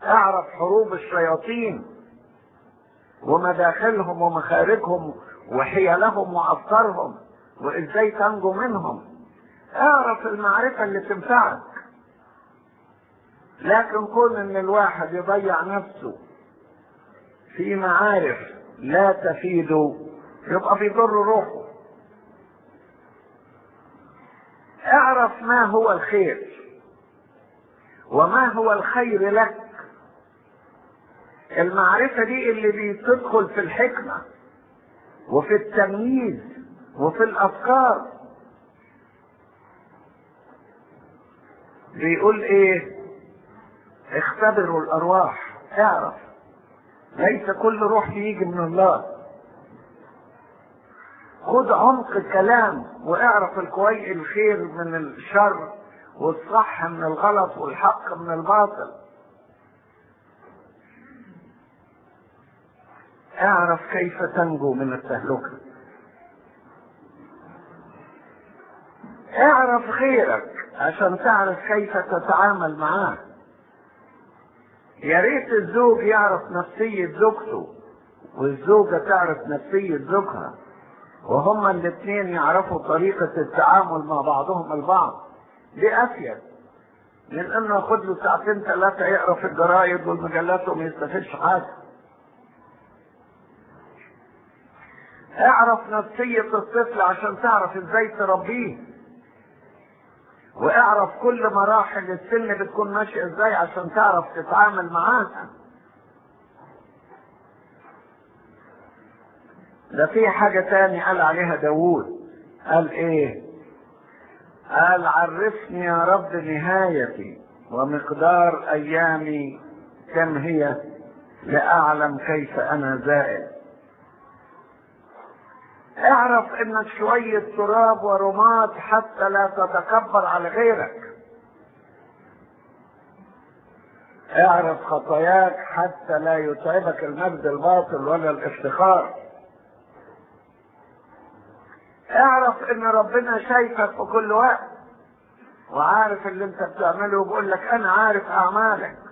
اعرف حروب الشياطين ومداخلهم ومخارجهم وحيلهم وافكارهم وازاي تنجو منهم اعرف المعرفة اللي تنفعك لكن كون ان الواحد يضيع نفسه في معارف لا تفيده يبقى بيضر روحه اعرف ما هو الخير وما هو الخير لك المعرفة دي اللي بتدخل في الحكمة وفي التمييز وفي الأفكار بيقول ايه اختبروا الأرواح اعرف ليس كل روح يجي من الله خد عمق الكلام واعرف الكويس الخير من الشر والصح من الغلط والحق من الباطل اعرف كيف تنجو من التهلكة اعرف خيرك عشان تعرف كيف تتعامل معاه يا ريت الزوج يعرف نفسية زوجته والزوجة تعرف نفسية زوجها وهما الاثنين يعرفوا طريقة التعامل مع بعضهم البعض دي أفيد من انه ياخد له ساعتين ثلاثة يقرا في الجرايد والمجلات وما يستفادش حاجة اعرف نفسية الطفل عشان تعرف ازاي تربيه واعرف كل مراحل السن بتكون ماشية ازاي عشان تعرف تتعامل معاها ده في حاجة تاني قال عليها داوود قال ايه قال عرفني يا رب نهايتي ومقدار ايامي كم هي لاعلم كيف انا زائل اعرف انك شوية تراب ورماد حتى لا تتكبر على غيرك اعرف خطاياك حتى لا يتعبك المجد الباطل ولا الافتخار اعرف ان ربنا شايفك في كل وقت وعارف اللي انت بتعمله وبيقول لك انا عارف اعمالك